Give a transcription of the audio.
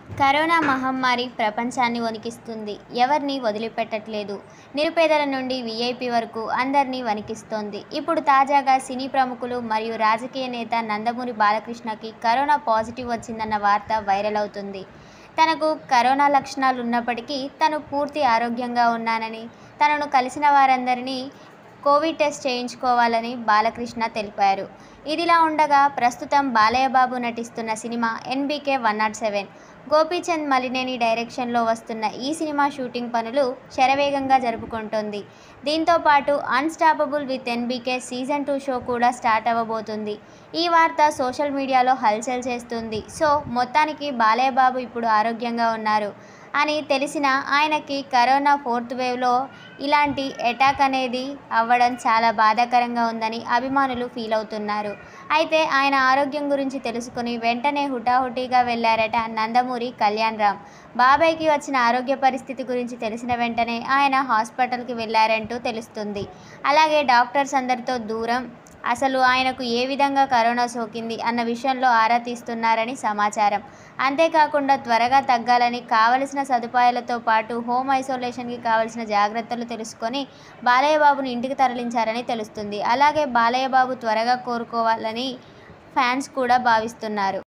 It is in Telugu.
కరోనా మహమ్మారి ప్రపంచాన్ని వణికిస్తుంది ఎవరిని వదిలిపెట్టట్లేదు నిరుపేదల నుండి వీఐపీ వరకు అందరినీ వణికిస్తోంది ఇప్పుడు తాజాగా సినీ ప్రముఖులు మరియు రాజకీయ నేత నందమూరి బాలకృష్ణకి కరోనా పాజిటివ్ వచ్చిందన్న వార్త వైరల్ అవుతుంది తనకు కరోనా లక్షణాలు ఉన్నప్పటికీ తను పూర్తి ఆరోగ్యంగా ఉన్నానని తనను కలిసిన వారందరినీ కోవిడ్ టెస్ట్ చేయించుకోవాలని బాలకృష్ణ తెలిపారు ఇదిలా ఉండగా ప్రస్తుతం బాలయ్య బాబు నటిస్తున్న సినిమా NBK one nought seven Gopichand Malineni డైరెక్షన్లో వస్తున్న ఈ సినిమా షూటింగ్ పనులు శరవేగంగా జరుపుకుంటోంది దీంతో పాటు unstoppable with NBK season two show కూడా స్టార్ట్ అవ్వబోతుంది ఈ వార్త సోషల్ మీడియాలో హల్చల్ చేస్తుంది సో మొత్తానికి బాలయ్య బాబు ఇప్పుడు ఆరోగ్యంగా ఉన్నారు అని తెలిసిన ఆయనకి కరోనా ఫోర్త్ వేవ్లో ఇలాంటి అటాక్ అనేది అవ్వడం చాలా బాధాకరంగా ఉందని అభిమానులు ఫీల్ అవుతున్నారు అయితే ఆయన ఆరోగ్యం గురించి తెలుసుకుని వెంటనే హుటాహుటిగా వెళ్ళారట నందమూరి కళ్యాణ్ రామ్ బాబాయ్కి వచ్చిన ఆరోగ్య పరిస్థితి గురించి తెలిసిన వెంటనే ఆయన హాస్పిటల్కి వెళ్ళారంటూ తెలుస్తుంది అలాగే డాక్టర్స్ అందరితో దూరం అసలు ఆయనకు ఏ విధంగా కరోనా సోకింది అన్న విషయంలో ఆరా తీస్తున్నారని సమాచారం అంతేకాకుండా త్వరగా తగ్గాలని కావలసిన సదుపాయాలతో పాటు హోమ్ ఐసోలేషన్కి కావలసిన జాగ్రత్తలు తెలుసుకొని బాలయ్య బాబుని ఇంటికి తరలించారని తెలుస్తుంది అలాగే బాలయ్య బాబు త్వరగా కోరుకోవాలని ఫ్యాన్స్ కూడా భావిస్తున్నారు